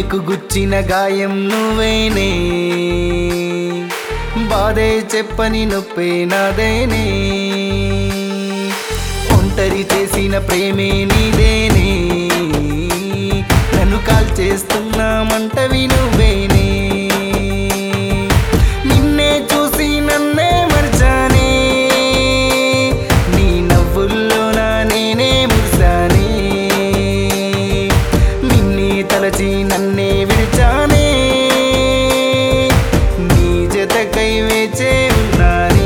గుండెకు గుచ్చిన గాయం నువ్వేనే బాధే చెప్పని నొప్పే నాదేనే ఒంటరి చేసిన ప్రేమే నీదేనే నన్ను కాల్ చేస్తున్నా మంటవి నువ్వేనే నిన్నే చూసి నన్నే మర్చానే నీ నవ్వుల్లోన నేనే మురిసానే నిన్నే తలచి నన్నే విడిచానే నీ జతకై వేచే ఉన్నానే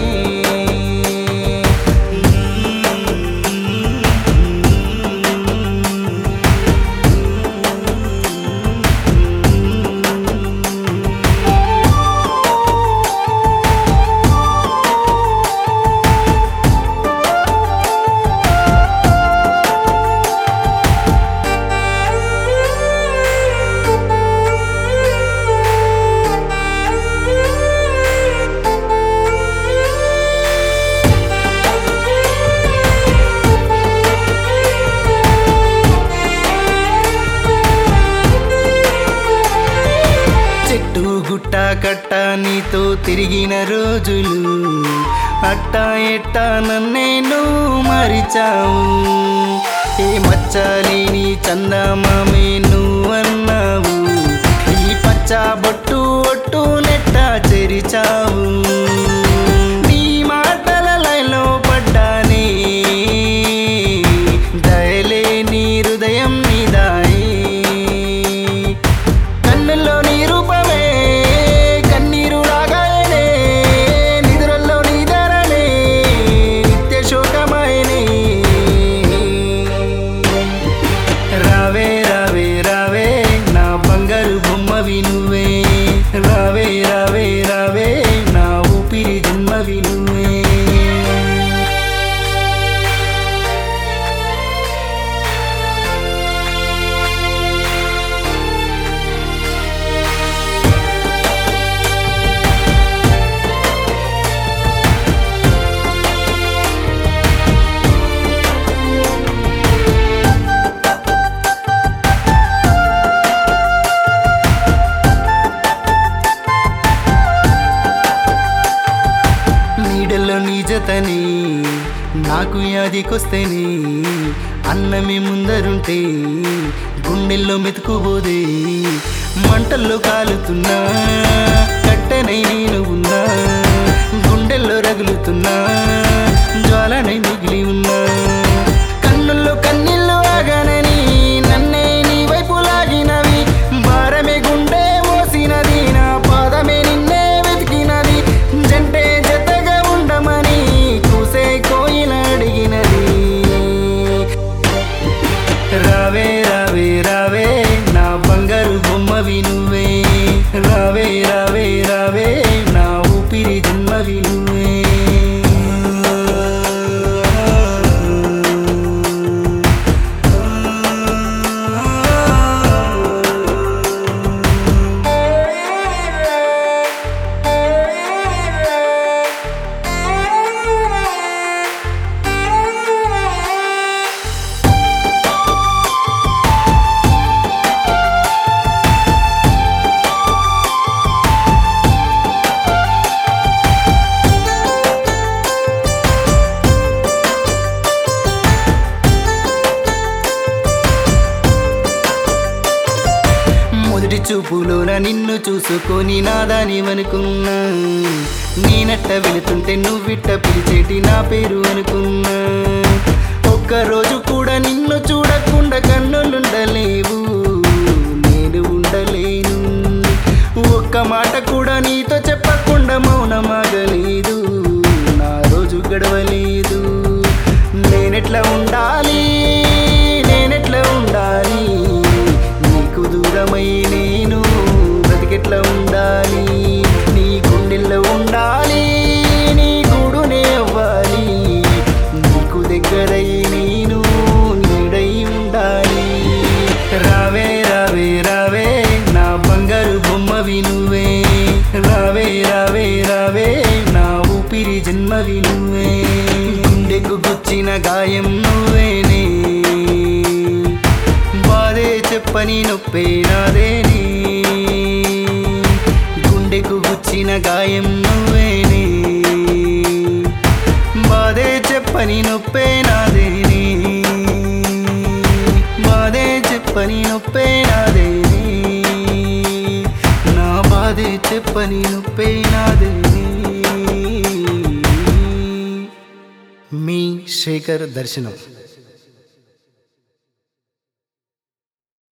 చెట్టు గుట్ట కట్ట నీతో తిరిగిన రోజులు అట్ట ఎట్ట నన్నే నువ్వు మరిచావు ఏ మచ్చలేని చందమామే నువ్వు అన్నావు ఈ పచ్చ బొట్టు ఒట్టు నెట్ట చెరిచావు నీ మాటల లైలో పడ్డానే దయలే నీ హృదయం నీదాయి కన్నుల్లో నీ రూపమే కన్నీరు రాగానే నిద్రల్లో నీ ధరనే నిత్య శోకమైనే రావే రావే రావే నా బంగారు బొమ్మవి నువ్వే రావే రావే రావే నా ఊపిరి జన్మవి నువ్వే నీడల్లో నీ జతని నాకు యాదికొస్తేనే అన్నమే ముందరుంటే గుండెల్లో మెతుకుపోదే మంటల్లో కాలుతున్నా కట్టెనై నేను ఉన్నా గుండెల్లో రగులుతున్నా జ్వాలనై మిగిలి ఉన్నా కన్నుల్లో కన్నీళ్ళు ఆగానని నన్నే నీ వైపు లాగినవి భారమే గుండె మోసినది నా పాదమే నిన్నే వెతికినది జంటే జతగా ఉండమని కూసే కోయిల అడిగినది రావే రావే రావే నా బంగారు బొమ్మవి నువ్వే రావే రావే రావే నా ఊపిరి జన్మవి నువ్వే మొదటి చూపులోన నిన్ను చూసుకొని నాదాని అనుకున్నా నేనట్ట వెళుతుంటే నువ్విట్ట పిలిచేటి నా పేరు అనుకున్నా ఒక్కరోజు కూడా నిన్ను చూడకుండా కన్నులుండలేవు నేను ఉండలేను ఒక్క మాట కూడా నీతో చెప్పకుండా మౌనమాగలేదు నా రోజు గడవలేదు నేనెట్లా ఉండాలి నేనెట్లా ఉండాలి నీకు దూరమై నేను బ్రతికెట్లా ఉండాలి నీ గుండెల్లో ఉండాలి నీ గూడునే అవ్వాలి నీకు దగ్గరై నేను నీడై ఉండాలి రావే రావే రావే నా బంగారు బొమ్మవి నువ్వే రావే రావే రావే నా ఊపిరి జన్మవి నువ్వే గుండెకు గుచ్చిన గాయం నువ్వేనే బాధే చెప్పని నొప్పే నాదేనే గుండెకు గుచ్చిన గాయం నువ్వేనే బాధే చెప్పని నొప్పే నాదేనే బాధే చెప్పని నొప్పే నాదేనే నా బాధే చెప్పని నొప్పే నాదేనే మీ శేఖర్ దర్శనం